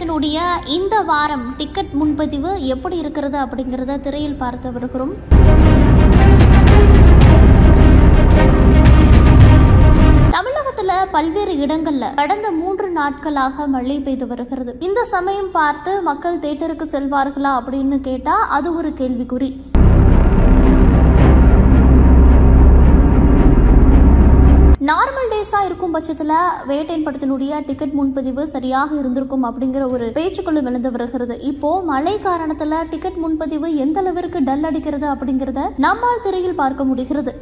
படத்தினுடைய இந்த வாரம் டிக்கெட் முன்பதிவு எப்படி இருக்கிறது அப்படிங்கிறத திரையில் பார்த்து வருகிறோம் தமிழகத்துல பல்வேறு இடங்கள்ல கடந்த மூன்று நாட்களாக மழை பெய்து வருகிறது இந்த சமயம் பார்த்து மக்கள் தேட்டருக்கு செல்வார்களா அப்படின்னு கேட்டா அது ஒரு கேள்விக்குறி நார்மல் டேஸா இருக்கும் பட்சத்துல வேட்டையின் படத்தினுடைய டிக்கெட் முன்பதிவு சரியாக இருந்திருக்கும் அப்படிங்கிற ஒரு பேச்சுக்களும் எழுந்து வருகிறது இப்போ மழை காரணத்துல டிக்கெட் முன்பதிவு எந்த அளவிற்கு டல் அடிக்கிறது அப்படிங்கறத நம்மால் திரையில் பார்க்க முடிகிறது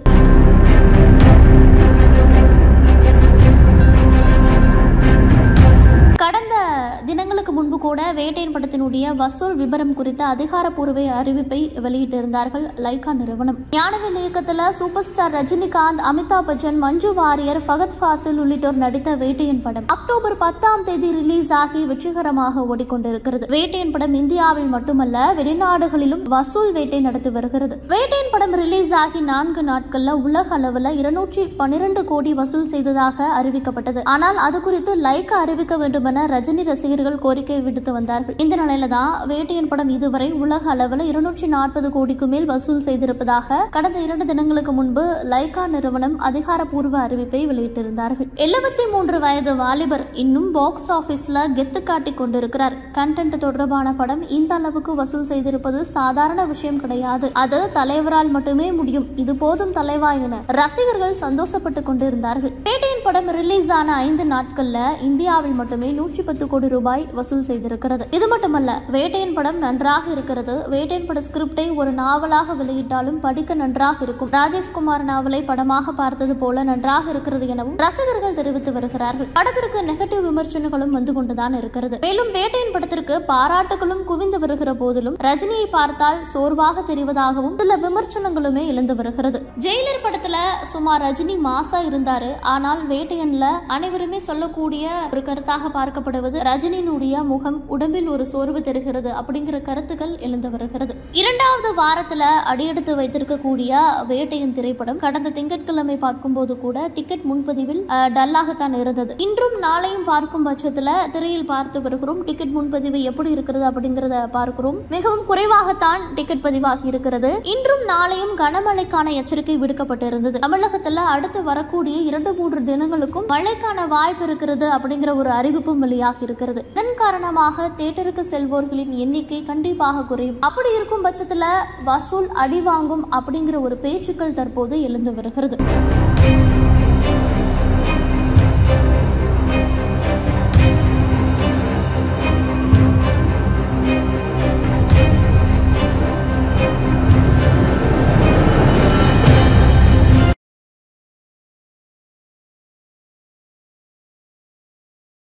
கடந்த தினங்களுக்கு முன்பு கூட வேட்டையின் படத்தினுடைய வசூல் விபரம் குறித்த அதிகாரப்பூர்வ அறிவிப்பை வெளியிட்டிருந்தார்கள் லைகா நிறுவனம் ஞானவேல் இயக்கத்துல சூப்பர் ஸ்டார் ரஜினிகாந்த் அமிதாப் பச்சன் மஞ்சு வாரியர் ஃபகத் ஃபாசில் உள்ளிட்டோர் நடித்த வேட்டையின் படம் அக்டோபர் பத்தாம் தேதி ரிலீஸ் ஆகி வெற்றிகரமாக ஓடிக்கொண்டிருக்கிறது வேட்டையின் படம் இந்தியாவில் மட்டுமல்ல வெளிநாடுகளிலும் வசூல் வேட்டை நடத்தி வருகிறது வேட்டையின் படம் ரிலீஸ் ஆகி நான்கு நாட்கள்ல உலக அளவுல இருநூற்றி பன்னிரண்டு கோடி வசூல் செய்ததாக அறிவிக்கப்பட்டது ஆனால் அது குறித்து லைக்கா அறிவிக்க வேண்டும் என ரஜினி ரசிகர்கள் கோரிக்கை விடுத்து வந்தார்கள் இந்த நிலையில தான் வேட்டையின் படம் இதுவரை உலக அளவில் இருநூற்றி நாற்பது கோடிக்கு மேல் வசூல் செய்திருப்பதாக கடந்த இரண்டு தினங்களுக்கு முன்பு லைகா நிறுவனம் அதிகாரப்பூர்வ அறிவிப்பை வெளியிட்டிருந்தார்கள் எழுபத்தி மூன்று வயது வாலிபர் இன்னும் பாக்ஸ் ஆபீஸ்ல கெத்து காட்டிக் கொண்டிருக்கிறார் கண்டென்ட் தொடர்பான படம் இந்த அளவுக்கு வசூல் செய்திருப்பது சாதாரண விஷயம் கிடையாது அது தலைவரால் மட்டுமே முடியும் இது போதும் தலைவா என ரசிகர்கள் சந்தோஷப்பட்டுக் கொண்டிருந்தார்கள் வேட்டையின் படம் ரிலீஸ் ஆன ஐந்து நாட்கள்ல இந்தியாவில் மட்டுமே நூற்றி பத்து கோடி ரூபாய் வசூல் செய்திருக்கிறது இது மட்டுமல்ல வேட்டையின் படம் நன்றாக இருக்கிறது வேட்டையின் பட ஸ்கிரிப்டை ஒரு நாவலாக வெளியிட்டாலும் படிக்க நன்றாக இருக்கும் ராஜேஷ்குமார் நாவலை படமாக பார்த்தது போல நன்றாக இருக்கிறது எனவும் ரசிகர்கள் தெரிவித்து வருகிறார்கள் படத்திற்கு நெகட்டிவ் விமர்சனங்களும் வந்து கொண்டுதான் இருக்கிறது மேலும் வேட்டையின் படத்திற்கு பாராட்டுகளும் குவிந்து வருகிற போதிலும் ரஜினியை பார்த்தால் சோர்வாக தெரிவதாகவும் சில விமர்சனங்களுமே எழுந்து வருகிறது ஜெயிலர் படத்துல சுமார் ரஜினி மாசா இருந்தாரு ஆனால் வேட்டையன்ல அனைவருமே சொல்லக்கூடிய ஒரு கருத்தாக பார்க்கப்படுவது ரஜினியினுடைய முகம் உடம்பில் ஒரு சோர்வு தெரிகிறது அப்படிங்கிற கருத்துக்கள் எழுந்து வருகிறது இரண்டாவது வாரத்துல அடியெடுத்து வைத்திருக்கக்கூடிய வேட்டையின் திரைப்படம் கடந்த திங்கட்கிழமை பார்க்கும்போது கூட டிக்கெட் முன்பதிவில் அஹ், டல்லாகத்தான் இருந்தது இன்றும் நாளையும் பார்க்கும் பட்சத்துல திரையில் பார்த்து வருகிறோம் டிக்கெட் முன்பதிவு எப்படி இருக்கிறது அப்படிங்கறத பார்க்கிறோம் மிகவும் குறைவாகத்தான் டிக்கெட் பதிவாகி இருக்கிறது இன்றும் நாளையும் கனமழைக்கான எச்சரிக்கை விடுக்கப்பட்டிருந்தது தமிழகத்துல அடுத்து வரக்கூடிய இரண்டு மூன்று தினங்களுக்கும் மழைக்கான வாய்ப்பு இருக்கிறது அப்படிங்கிற ஒரு அறிவிப்பும் வெளியாகி இருக்கிறது இதன் காரணமாக தேட்டருக்கு செல்வோர்களின் எண்ணிக்கை கண்டிப்பாக குறையும் அப்படி இருக்கும் பட்சத்துல வசூல் அடி வாங்கும் அப்படிங்கிற ஒரு பேச்சுக்கள் தற்போது எழுந்து வருகிறது